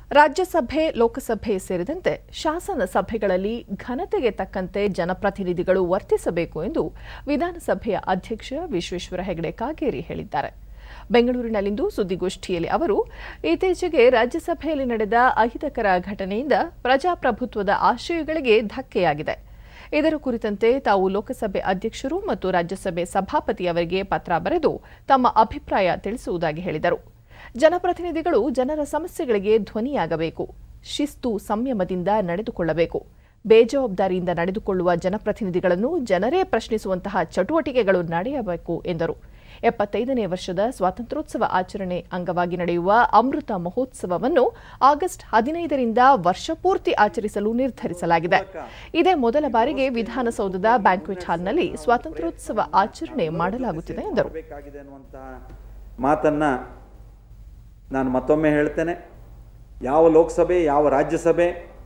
ರಾಜ್ಯಸಭೆ ಲೋಕಸಭೆ ಸೇರಿದಂತೆ ಶಾಸನ ಸಭೆಗಳಲ್ಲಿ ಘನತೆಗೆ ತಕ್ಕಂತೆ ಜನಪ್ರತಿನಿಧಿಗಳು ವರ್ತಿಸಬೇಕು ಎಂದು ವಿಧಾನಸಭೆಯ ಅಧ್ಯಕ್ಷ ವಿಶ್ವೇಶ್ವರ ಹೆಗಡೆ ಕಾಗೇರಿ ಹೇಳಿದ್ದಾರೆ ಬೆಂಗಳೂರಿನಲ್ಲಿಂದು ಸುದ್ದಿಗೋಷ್ಠಿಯಲ್ಲಿ ಅವರು ಇತ್ತೀಚೆಗೆ ರಾಜ್ಯಸಭೆಯಲ್ಲಿ ನಡೆದ ಅಹಿತಕರ ಘಟನೆಯಿಂದ ಪ್ರಜಾಪ್ರಭುತ್ವದ ಆಶಯಗಳಿಗೆ ಧಕ್ಕೆಯಾಗಿದೆ ಇದರ ಕುರಿತಂತೆ ತಾವು ಲೋಕಸಭೆ ಅಧ್ಯಕ್ಷರು ಮತ್ತು ರಾಜ್ಯಸಭೆ ಸಭಾಪತಿಯವರಿಗೆ ಪತ್ರ ಬರೆದು ತಮ್ಮ ಅಭಿಪ್ರಾಯ ತಿಳಿಸುವುದಾಗಿ ಹೇಳಿದರು ಜನಪ್ರತಿನಿಧಿಗಳು ಜನರ ಸಮಸ್ಯೆಗಳಿಗೆ ಧ್ವನಿಯಾಗಬೇಕು ಶಿಸ್ತು ಸಂಯಮದಿಂದ ನಡೆದುಕೊಳ್ಳಬೇಕು ಬೇಜವಾಬ್ದಾರಿಯಿಂದ ನಡೆದುಕೊಳ್ಳುವ ಜನಪ್ರತಿನಿಧಿಗಳನ್ನು ಜನರೇ ಪ್ರಶ್ನಿಸುವಂತಹ ಚಟುವಟಿಕೆಗಳು ನಡೆಯಬೇಕು ಎಂದರು ಎಪ್ಪತ್ತೈದನೇ ವರ್ಷದ ಸ್ವಾತಂತ್ರ್ಯೋತ್ಸವ ಆಚರಣೆ ಅಂಗವಾಗಿ ನಡೆಯುವ ಅಮೃತ ಮಹೋತ್ಸವವನ್ನು ಆಗಸ್ಟ್ ಹದಿನೈದರಿಂದ ವರ್ಷಪೂರ್ತಿ ಆಚರಿಸಲು ನಿರ್ಧರಿಸಲಾಗಿದೆ ಇದೇ ಮೊದಲ ಬಾರಿಗೆ ವಿಧಾನಸೌಧದ ಬ್ಯಾಂಕ್ವೆಟ್ ಹಾಲ್ನಲ್ಲಿ ಸ್ವಾತಂತ್ರ್ಯೋತ್ಸವ ಆಚರಣೆ ಮಾಡಲಾಗುತ್ತಿದೆ ಎಂದರು ಬೇಕಾಗಿದೆ ಅನ್ನುವಂತಹ ಮಾತನ್ನ ನಾನು ಮತ್ತೊಮ್ಮೆ ಹೇಳ್ತೇನೆ ಯಾವ ಲೋಕಸಭೆ ಯಾವ ರಾಜ್ಯಸಭೆ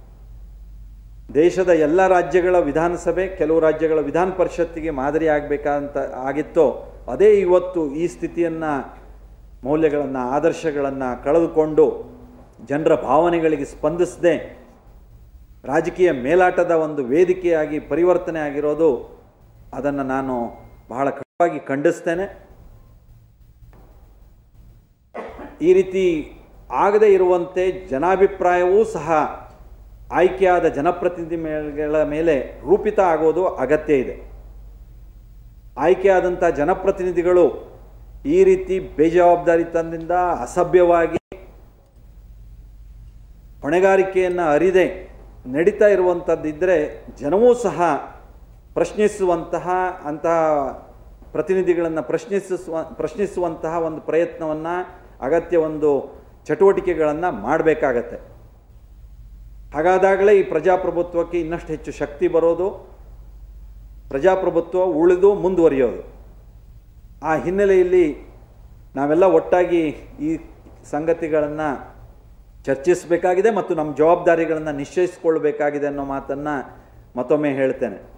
ದೇಶದ ಎಲ್ಲ ರಾಜ್ಯಗಳ ವಿಧಾನಸಭೆ ಕೆಲವು ರಾಜ್ಯಗಳ ವಿಧಾನ ಪರಿಷತ್ತಿಗೆ ಮಾದರಿ ಆಗಬೇಕಂತ ಆಗಿತ್ತೋ ಅದೇ ಇವತ್ತು ಈ ಸ್ಥಿತಿಯನ್ನು ಮೌಲ್ಯಗಳನ್ನು ಆದರ್ಶಗಳನ್ನು ಕಳೆದುಕೊಂಡು ಜನರ ಭಾವನೆಗಳಿಗೆ ಸ್ಪಂದಿಸದೆ ರಾಜಕೀಯ ಮೇಲಾಟದ ಒಂದು ವೇದಿಕೆಯಾಗಿ ಪರಿವರ್ತನೆ ಆಗಿರೋದು ಅದನ್ನು ನಾನು ಬಹಳ ಕಟುವಾಗಿ ಖಂಡಿಸ್ತೇನೆ ಈ ರೀತಿ ಆಗದೇ ಇರುವಂತೆ ಜನಾಭಿಪ್ರಾಯವೂ ಸಹ ಆಯ್ಕೆಯಾದ ಜನಪ್ರತಿನಿಧಿಗಳ ಮೇಲೆ ರೂಪಿತ ಆಗೋದು ಅಗತ್ಯ ಇದೆ ಆಯ್ಕೆಯಾದಂಥ ಜನಪ್ರತಿನಿಧಿಗಳು ಈ ರೀತಿ ಬೇಜವಾಬ್ದಾರಿತನದಿಂದ ಅಸಭ್ಯವಾಗಿ ಹೊಣೆಗಾರಿಕೆಯನ್ನು ಅರಿದೆ ನಡೀತಾ ಇರುವಂಥದ್ದಿದ್ದರೆ ಜನವೂ ಸಹ ಪ್ರಶ್ನಿಸುವಂತಹ ಅಂತಹ ಪ್ರತಿನಿಧಿಗಳನ್ನು ಪ್ರಶ್ನಿಸುವ ಪ್ರಶ್ನಿಸುವಂತಹ ಒಂದು ಪ್ರಯತ್ನವನ್ನು ಅಗತ್ಯ ಒಂದು ಚಟುವಟಿಕೆಗಳನ್ನು ಮಾಡಬೇಕಾಗತ್ತೆ ಹಾಗಾದಾಗಲೇ ಈ ಪ್ರಜಾಪ್ರಭುತ್ವಕ್ಕೆ ಇನ್ನಷ್ಟು ಹೆಚ್ಚು ಶಕ್ತಿ ಬರೋದು ಪ್ರಜಾಪ್ರಭುತ್ವ ಉಳಿದು ಮುಂದುವರಿಯೋದು ಆ ಹಿನ್ನೆಲೆಯಲ್ಲಿ ನಾವೆಲ್ಲ ಒಟ್ಟಾಗಿ ಈ ಸಂಗತಿಗಳನ್ನು ಚರ್ಚಿಸಬೇಕಾಗಿದೆ ಮತ್ತು ನಮ್ಮ ಜವಾಬ್ದಾರಿಗಳನ್ನು ನಿಶ್ಚಯಿಸಿಕೊಳ್ಬೇಕಾಗಿದೆ ಅನ್ನೋ ಮಾತನ್ನು ಮತ್ತೊಮ್ಮೆ ಹೇಳ್ತೇನೆ